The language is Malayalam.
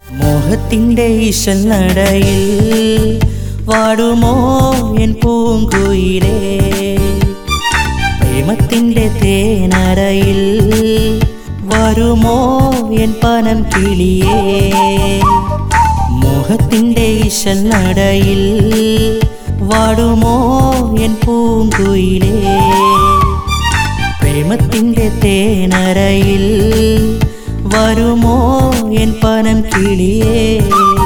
മോഹത്തിന്റെ ഈശൽ നടയിൽ വാടുമോ എൻ പൂങ്കുയിലേ പ്രേമത്തിന്റെ തേനറയിൽ വരുമോ എൻ പനം കിളിയേ മോഹത്തിന്റെ ഈശൽ നടയിൽ വാടുമോ എൻ പൂങ്കുയിലേ പ്രേമത്തിന്റെ തേനറയിൽ വരുമോ എൻ പനം കിളിയേ